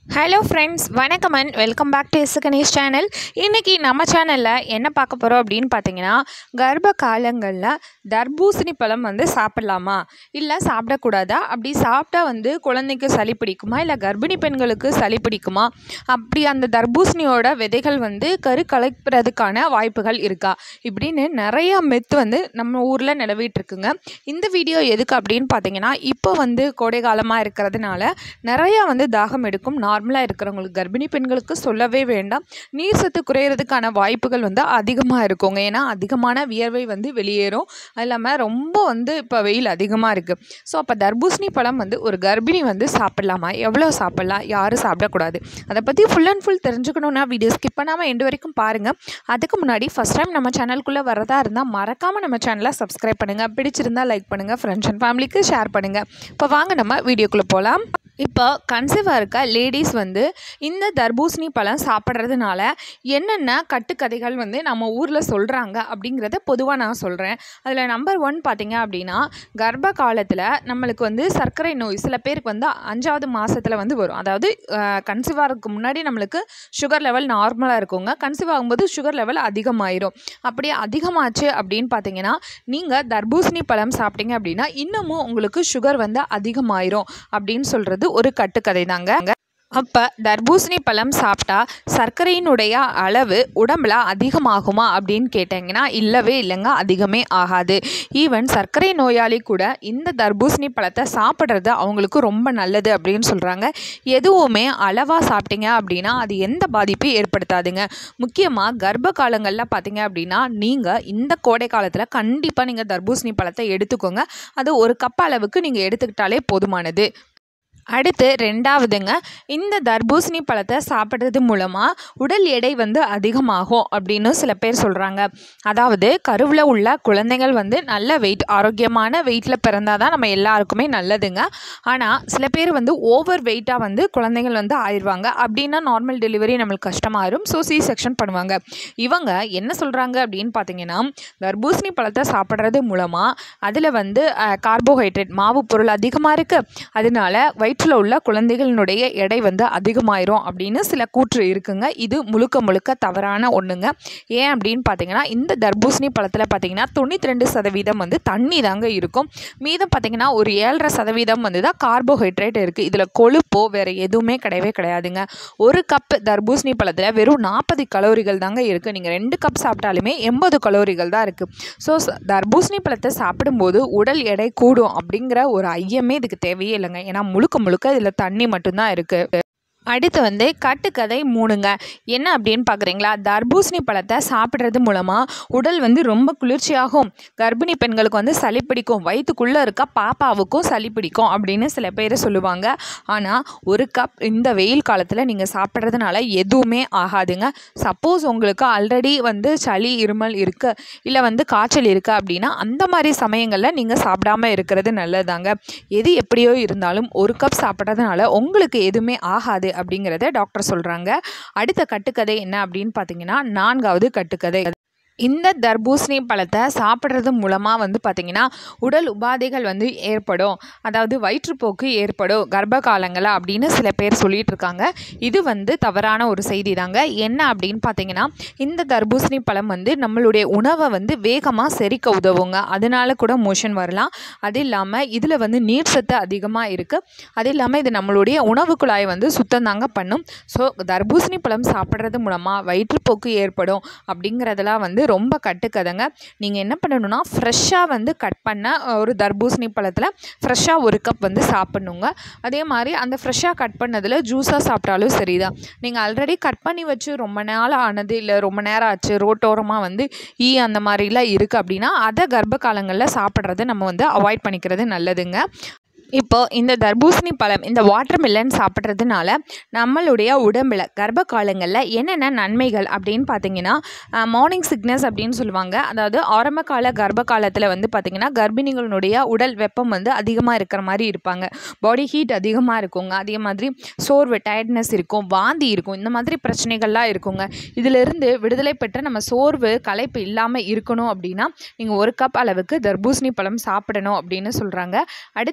hello friends வணக்கம் and welcome back to S Ganesh channel இன்றைக்கி நம்ம சேனலில் என்ன பார்க்க போகிறோம் அப்படின்னு பார்த்தீங்கன்னா கர்ப்ப காலங்களில் தர்பூசணி பழம் வந்து சாப்பிட்லாமா இல்லை சாப்பிடக்கூடாதா அப்படி சாப்பிட்டா வந்து குழந்தைக்கு சளி பிடிக்குமா இல்லை கர்ப்பிணி பெண்களுக்கு சளி பிடிக்குமா அப்படி அந்த தர்பூசணியோட விதைகள் வந்து கரு கலைக்கிறதுக்கான வாய்ப்புகள் இருக்கா இப்படின்னு நிறையா மெத்து வந்து நம்ம ஊரில் நிலவிட்டு இருக்குங்க இந்த வீடியோ எதுக்கு அப்படின்னு பார்த்தீங்கன்னா இப்போ வந்து கோடை காலமாக இருக்கிறதுனால நிறையா வந்து தாகம் எடுக்கும் நார்மலாக இருக்கிறவங்களுக்கு கர்ப்பிணி பெண்களுக்கு சொல்லவே வேண்டாம் நீர் சத்து குறையிறதுக்கான வாய்ப்புகள் வந்து அதிகமாக இருக்குங்க ஏன்னா அதிகமான வியர்வை வந்து வெளியேறும் அது இல்லாமல் ரொம்ப வந்து இப்போ வெயில் அதிகமாக இருக்குது ஸோ அப்போ தர்பூசணி பழம் வந்து ஒரு கர்ப்பிணி வந்து சாப்பிட்லாமா எவ்வளோ சாப்பிட்லாம் யாரும் சாப்பிடக்கூடாது அதை பற்றி ஃபுல் அண்ட் ஃபுல் தெரிஞ்சுக்கணுன்னா வீடியோ ஸ்கிப் பண்ணாமல் எண்டு வரைக்கும் பாருங்கள் அதுக்கு முன்னாடி ஃபஸ்ட் டைம் நம்ம சேனலுக்குள்ளே வரதா இருந்தால் மறக்காமல் நம்ம சேனலை சப்ஸ்கிரைப் பண்ணுங்கள் பிடிச்சிருந்தா லைக் பண்ணுங்கள் ஃப்ரெண்ட்ஸ் அண்ட் ஃபேமிலிக்கு ஷேர் பண்ணுங்கள் இப்போ வாங்க நம்ம வீடியோக்குள்ளே போகலாம் இப்போ கன்சீவாக இருக்க லேடிஸ் வந்து இந்த தர்பூசணி பழம் சாப்பிட்றதுனால என்னென்ன கட்டுக்கதைகள் வந்து நம்ம ஊரில் சொல்கிறாங்க அப்படிங்கிறத பொதுவாக நான் சொல்கிறேன் அதில் நம்பர் ஒன் பார்த்தீங்க அப்படின்னா கர்ப்ப காலத்தில் நம்மளுக்கு வந்து சர்க்கரை நோய் சில பேருக்கு வந்து அஞ்சாவது மாதத்தில் வந்து வரும் அதாவது கன்சீவ் ஆகிறதுக்கு முன்னாடி நம்மளுக்கு சுகர் லெவல் நார்மலாக இருக்குங்க கன்சீவ் ஆகும்போது சுகர் லெவல் அதிகமாயிரும் அப்படி அதிகமாச்சு அப்படின்னு பார்த்தீங்கன்னா நீங்கள் தர்பூசணி பழம் சாப்பிட்டீங்க அப்படின்னா இன்னமும் உங்களுக்கு சுகர் வந்து அதிகமாயிரும் அப்படின்னு சொல்கிறது ஒரு கட்டுக்கதை தாங்க அப்போ தர்பூசணி பழம் சாப்பிட்டா சர்க்கரையினுடைய அளவு உடம்புல அதிகமாகுமா அப்படின்னு கேட்டிங்கன்னா இல்லவே இல்லைங்க அதிகமே ஆகாது ஈவன் சர்க்கரை நோயாளி கூட இந்த தர்பூசணி பழத்தை சாப்பிட்றது அவங்களுக்கு ரொம்ப நல்லது அப்படின்னு சொல்கிறாங்க எதுவுமே அளவாக சாப்பிட்டீங்க அப்படின்னா அது எந்த பாதிப்பையும் ஏற்படுத்தாதுங்க முக்கியமாக கர்ப்ப காலங்களில் பார்த்தீங்க அப்படின்னா நீங்கள் இந்த கோடை காலத்தில் கண்டிப்பாக நீங்கள் தர்பூசணி பழத்தை எடுத்துக்கோங்க அது ஒரு கப் அளவுக்கு நீங்கள் எடுத்துக்கிட்டாலே போதுமானது அடுத்து ரெண்டாவதுங்க இந்த தர்பூசணி பழத்தை சாப்பிட்றது மூலமாக உடல் எடை வந்து அதிகமாகும் அப்படின்னு சில பேர் சொல்கிறாங்க அதாவது கருவில் உள்ள குழந்தைகள் வந்து நல்ல வெயிட் ஆரோக்கியமான வெயிட்டில் பிறந்தால் தான் நம்ம எல்லாருக்குமே நல்லதுங்க ஆனால் சில பேர் வந்து ஓவர் வெயிட்டாக வந்து குழந்தைகள் வந்து ஆயிடுவாங்க அப்படின்னா நார்மல் டெலிவரி நம்மளுக்கு கஷ்டமாயிரும் ஸோ சி செக்ஷன் பண்ணுவாங்க இவங்க என்ன சொல்கிறாங்க அப்படின்னு பார்த்தீங்கன்னா தர்பூசணி பழத்தை சாப்பிட்றது மூலமாக அதில் வந்து கார்போஹைட்ரேட் மாவு பொருள் அதிகமாக இருக்குது அதனால வயிற்றில் உள்ள குழந்தைகளினுடைய எடை வந்து அதிகமாயிரும் அப்படின்னு சில கூற்று இருக்குங்க இது முழுக்க முழுக்க தவறான ஒன்றுங்க ஏன் அப்படின்னு பார்த்தீங்கன்னா இந்த தர்பூசணி பழத்தில் பார்த்தீங்கன்னா தொண்ணூற்றி ரெண்டு சதவீதம் வந்து தண்ணி தாங்க இருக்கும் மீதம் பார்த்தீங்கன்னா ஒரு ஏழரை சதவீதம் வந்து தான் கார்போஹைட்ரேட் இருக்குது இதில் கொழுப்போ வேறு எதுவுமே கிடையவே கிடையாதுங்க ஒரு கப் தர்பூசணி பழத்தில் வெறும் நாற்பது கலோரிகள் தாங்க இருக்குது நீங்கள் ரெண்டு கப் சாப்பிட்டாலுமே எண்பது கலோரிகள் தான் இருக்குது ஸோ தர்பூசணி பழத்தை சாப்பிடும்போது உடல் எடை கூடும் அப்படிங்கிற ஒரு ஐயமே இதுக்கு தேவையே இல்லைங்க ஏன்னா முழுக்க முழுக்க இதில் தண்ணி மட்டும்தான் இருக்குது அடுத்து வந்து கட்டுக்கதை மூணுங்க என்ன அப்படின்னு பார்க்குறீங்களா தர்பூசணி பழத்தை சாப்பிட்றது மூலமாக உடல் வந்து ரொம்ப குளிர்ச்சியாகும் கர்ப்பிணி பெண்களுக்கு வந்து சளி பிடிக்கும் வயிற்றுக்குள்ளே இருக்க பாப்பாவுக்கும் சளி பிடிக்கும் அப்படின்னு சில பேர் சொல்லுவாங்க ஆனால் ஒரு கப் இந்த வெயில் காலத்தில் நீங்கள் சாப்பிட்றதுனால எதுவுமே ஆகாதுங்க சப்போஸ் உங்களுக்கு ஆல்ரெடி வந்து சளி இருமல் இருக்குது இல்லை வந்து காய்ச்சல் இருக்குது அப்படின்னா அந்த மாதிரி சமயங்களில் நீங்கள் சாப்பிடாம இருக்கிறது நல்லதாங்க எது எப்படியோ இருந்தாலும் ஒரு கப் சாப்பிட்றதுனால உங்களுக்கு எதுவுமே ஆகாது அப்படிங்கிறத டாக்டர் சொல்கிறாங்க அடுத்த கட்டுக்கதை என்ன அப்படின்னு பார்த்தீங்கன்னா நான்காவது கட்டுக்கதை இந்த தர்பூசணி பழத்தை சாப்பிட்றது மூலமாக வந்து பார்த்திங்கன்னா உடல் உபாதைகள் வந்து ஏற்படும் அதாவது வயிற்றுப்போக்கு ஏற்படும் கர்ப்ப காலங்களில் அப்படின்னு சில பேர் சொல்லிகிட்டு இருக்காங்க இது வந்து தவறான ஒரு செய்தி தாங்க என்ன அப்படின்னு பார்த்தீங்கன்னா இந்த தர்பூசணி பழம் வந்து நம்மளுடைய உணவை வந்து வேகமாக செரிக்க உதவுங்க அதனால கூட மோஷன் வரலாம் அது இல்லாமல் இதில் வந்து நீர் சத்து அதிகமாக இருக்குது அது இல்லாமல் இது நம்மளுடைய உணவு குழாயை வந்து சுத்தம் தாங்க பண்ணும் ஸோ தர்பூசணி பழம் சாப்பிட்றது மூலமாக வயிற்றுப்போக்கு ஏற்படும் அப்படிங்கிறதெல்லாம் வந்து ரொம்ப கட்டுக்கதைங்க நீங்கள் என்ன பண்ணணும்னா ஃப்ரெஷ்ஷாக வந்து கட் பண்ண ஒரு தர்பூசணி பழத்தில் ஃப்ரெஷ்ஷாக ஒரு கப் வந்து சாப்பிட்ணுங்க அதே மாதிரி அந்த ஃப்ரெஷ்ஷாக கட் பண்ணதில் ஜூஸாக சாப்பிட்டாலும் சரிதான் நீங்கள் ஆல்ரெடி கட் பண்ணி வச்சு ரொம்ப நாள் ஆனது இல்லை ரொம்ப நேரம் ஆச்சு ரோட்டோரமாக வந்து ஈ அந்த மாதிரிலாம் இருக்குது அப்படின்னா அதை கர்ப்ப காலங்களில் சாப்பிட்றத நம்ம வந்து அவாய்ட் பண்ணிக்கிறது நல்லதுங்க இப்போது இந்த தர்பூசணி பழம் இந்த வாட்டர் மில்லன் சாப்பிட்றதுனால நம்மளுடைய உடம்பில் கர்ப்ப காலங்களில் என்னென்ன நன்மைகள் அப்படின்னு பார்த்தீங்கன்னா மார்னிங் சிக்னஸ் அப்படின்னு சொல்லுவாங்க அதாவது ஆரம்ப கால கர்ப்ப காலத்தில் வந்து பார்த்திங்கன்னா கர்ப்பிணிகளுடைய உடல் வெப்பம் வந்து அதிகமாக இருக்கிற மாதிரி இருப்பாங்க பாடி ஹீட் அதிகமாக இருக்குங்க அதே மாதிரி சோர்வு டயர்ட்னஸ் இருக்கும் வாந்தி இருக்கும் இந்த மாதிரி பிரச்சனைகள்லாம் இருக்குங்க இதிலிருந்து விடுதலை பெற்ற நம்ம சோர்வு களைப்பு இல்லாமல் இருக்கணும் அப்படின்னா நீங்கள் ஒரு கப் அளவுக்கு தர்பூசணி பழம் சாப்பிடணும் அப்படின்னு சொல்கிறாங்க அடுத்து பார்த்தீங்க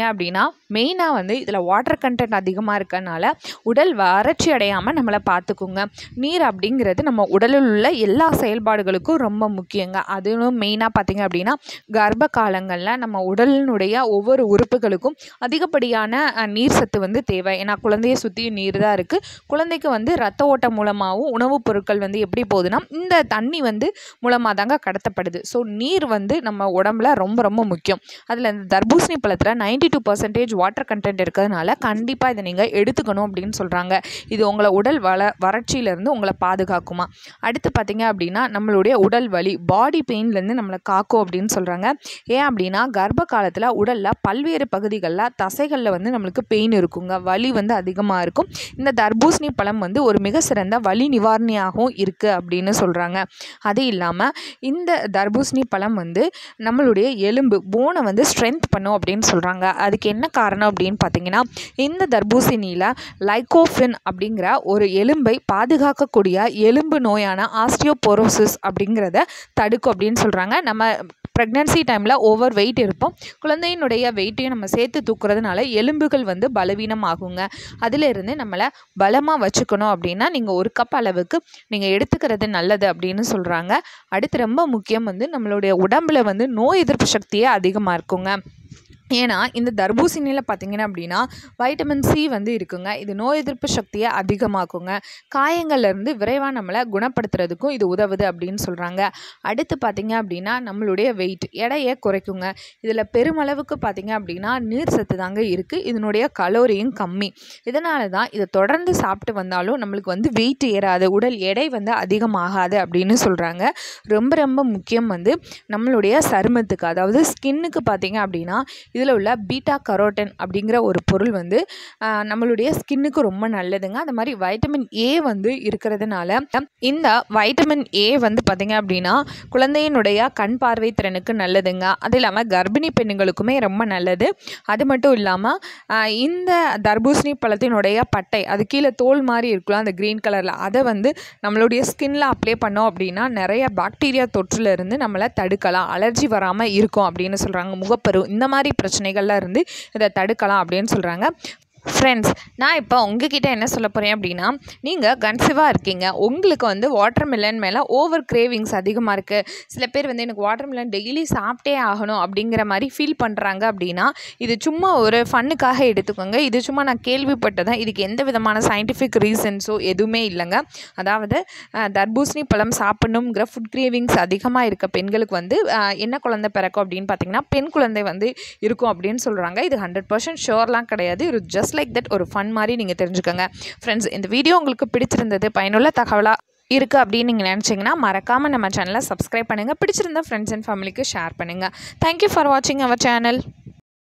அப்படின்னா மெயினாக வந்து இதில் வாட்டர் கண்டென்ட் அதிகமாக இருக்கறனால உடல் வறட்சி அடையாமல் நம்மளை பார்த்துக்குங்க நீர் அப்படிங்கிறது நம்ம உடலில் உள்ள எல்லா செயல்பாடுகளுக்கும் ரொம்ப முக்கியங்க அதுவும் மெயினாக பார்த்தீங்க அப்படின்னா கர்ப்ப காலங்களில் நம்ம உடலினுடைய ஒவ்வொரு உறுப்புகளுக்கும் அதிகப்படியான அஹ், நீர் சத்து வந்து தேவை ஏன்னா குழந்தையை சுற்றி நீர் தான் இருக்குது குழந்தைக்கு வந்து ரத்த ஓட்டம் மூலமாகவும் உணவுப் பொருட்கள் வந்து எப்படி போகுதுன்னா இந்த தண்ணி வந்து மூலமாக தாங்க கடத்தப்படுது ஸோ நீர் வந்து நம்ம உடம்புல ரொம்ப ரொம்ப முக்கியம் அதில் இந்த தர்பூசணி பழத்தில் ninety two percentage water content இருக்கிறதுனால கண்டிப்பாக இதை நீங்கள் எடுத்துக்கணும் அப்படின்னு சொல்கிறாங்க இது உங்களை உடல் வள வறட்சியிலேருந்து உங்களை பாதுகாக்குமா அடுத்து பார்த்தீங்க அப்படின்னா நம்மளுடைய உடல் வலி பாடி பெயின்லேருந்து நம்மளை காக்கும் அப்படின்னு சொல்கிறாங்க ஏன் அப்படின்னா கர்ப்ப காலத்தில் உடலில் பல்வேறு பகுதிகளில் தசைகளில் வந்து நம்மளுக்கு பெயின் இருக்குங்க வலி வந்து அதிகமாக இருக்கும் இந்த தர்பூசணி பழம் வந்து ஒரு மிக சிறந்த வலி நிவாரணியாகவும் இருக்குது அப்படின்னு சொல்கிறாங்க அது இல்லாமல் இந்த தர்பூசணி பழம் வந்து நம்மளுடைய எலும்பு போனை வந்து ஸ்ட்ரென்த் பண்ணும் அப்படின்னு சொல்கிறாங்க அதுக்கு என்ன காரணம் அப்படின்னு பார்த்தீங்கன்னா இந்த தர்பூசணியில் லைகோஃபின் அப்படிங்கிற ஒரு எலும்பை பாதுகாக்கக்கூடிய எலும்பு நோயான ஆஸ்டியோபோரோசிஸ் அப்படிங்கிறத தடுக்கும் அப்படின்னு சொல்கிறாங்க நம்ம ப்ரெக்னென்சி டைமில் ஓவர் வெயிட் இருப்போம் குழந்தையினுடைய வெயிட்டையும் நம்ம சேர்த்து தூக்குறதுனால எலும்புகள் வந்து பலவீனம் ஆகுங்க அதிலிருந்து நம்மளை பலமாக வச்சுக்கணும் அப்படின்னா நீங்கள் ஒரு கப் அளவுக்கு நீங்கள் எடுத்துக்கிறது நல்லது அப்படின்னு சொல்கிறாங்க அடுத்து ரொம்ப முக்கியம் வந்து நம்மளுடைய உடம்புல வந்து நோய் எதிர்ப்பு சக்தியே அதிகமாக இருக்குங்க ஏன்னா இந்த தர்பூசணியில் பார்த்தீங்கன்னா அப்படின்னா வைட்டமின் சி வந்து இருக்குங்க இது நோய் எதிர்ப்பு சக்தியை அதிகமாக்குங்க காயங்கள்லேருந்து விரைவாக நம்மளை குணப்படுத்துறதுக்கும் இது உதவுது அப்படின்னு சொல்கிறாங்க அடுத்து பார்த்தீங்க அப்படின்னா நம்மளுடைய வெயிட் எடையை குறைக்குங்க இதில் பெருமளவுக்கு பார்த்தீங்க அப்படின்னா நீர் சத்து தாங்க இருக்குது இதனுடைய கலோரியும் கம்மி இதனால தான் இதை தொடர்ந்து சாப்பிட்டு வந்தாலும் நம்மளுக்கு வந்து வெயிட் ஏறாது உடல் எடை வந்து அதிகமாகாது அப்படின்னு சொல்கிறாங்க ரொம்ப ரொம்ப முக்கியம் வந்து நம்மளுடைய சருமத்துக்கு அதாவது ஸ்கின்னுக்கு பார்த்தீங்க அப்படின்னா இதில் உள்ள பீட்டா கரோட்டன் அப்படிங்கிற ஒரு பொருள் வந்து ஆஹ், நம்மளுடைய ஸ்கின்னுக்கு ரொம்ப நல்லதுங்க அந்த மாதிரி வைட்டமின் ஏ வந்து இருக்கிறதுனால இந்த வைட்டமின் ஏ வந்து பார்த்திங்க அப்படின்னா குழந்தையினுடைய கண் பார்வை திறனுக்கு நல்லதுங்க அது இல்லாமல் கர்ப்பிணி பெண்ணுங்களுக்குமே ரொம்ப நல்லது அது மட்டும் இல்லாமல் இந்த தர்பூசணி பழத்தினுடைய பட்டை அது கீழே தோல் மாதிரி இருக்கலாம் அந்த க்ரீன் கலரில் அதை வந்து நம்மளுடைய ஸ்கின்ல அப்ளை பண்ணோம் அப்படின்னா நிறைய பாக்டீரியா தொற்றுல இருந்து நம்மளை தடுக்கலாம் அலர்ஜி வராமல் இருக்கும் அப்படின்னு சொல்கிறாங்க முகப்பரு இந்த மாதிரி பிரச்சனைகள்லாம் இருந்து இதை தடுக்கலாம் அப்படின்னு சொல்கிறாங்க ஃப்ரெண்ட்ஸ் நான் இப்போ உங்ககிட்ட என்ன சொல்ல போகிறேன் அப்படின்னா நீங்கள் கன்சிவாக இருக்கீங்க உங்களுக்கு வந்து வாட்டர் மில்லன் மேலே ஓவர் கிரேவிங்ஸ் அதிகமாக இருக்குது சில பேர் வந்து எனக்கு வாட்டர் மில்லன் டெய்லி சாப்பிட்டே ஆகணும் அப்படிங்கிற மாதிரி ஃபீல் பண்ணுறாங்க அப்படின்னா இது சும்மா ஒரு ஃபன்னுக்காக எடுத்துக்கோங்க இது சும்மா நான் கேள்விப்பட்டதான் இதுக்கு எந்த விதமான சயின்டிஃபிக் ரீசன்ஸோ எதுவுமே இல்லைங்க அதாவது அஹ், தர்பூசணி பழம் சாப்பிடணுங்கிற ஃபுட் கிரேவிங்ஸ் அதிகமாக இருக்க பெண்களுக்கு வந்து அஹ், என்ன குழந்தை பிறக்கும் அப்படின்னு பார்த்தீங்கன்னா பெண் குழந்தை வந்து இருக்கும் அப்படின்னு சொல்கிறாங்க இது ஹண்ட்ரட் பர்சன்ட் ஷோர்லாம் கிடையாது இது ஜஸ்ட் லைக் தட் ஒரு ஃபன் மாதிரி நீங்கள் தெரிஞ்சுக்கோங்க ஃப்ரெண்ட்ஸ் இந்த வீடியோ உங்களுக்கு பிடிச்சிருந்தது பயனுள்ள தகவலாக இருக்குது அப்படின்னு நீங்கள் நினச்சிங்கன்னா மறக்காமல் நம்ம சேனலை சப்ஸ்கிரைப் பண்ணுங்கள் பிடிச்சிருந்தா ஃப்ரெண்ட்ஸ் அண்ட் ஃபேமிலிக்கு ஷேர் பண்ணுங்கள் தேங்க்யூ ஃபார் வாட்சிங் அவர் சேனல்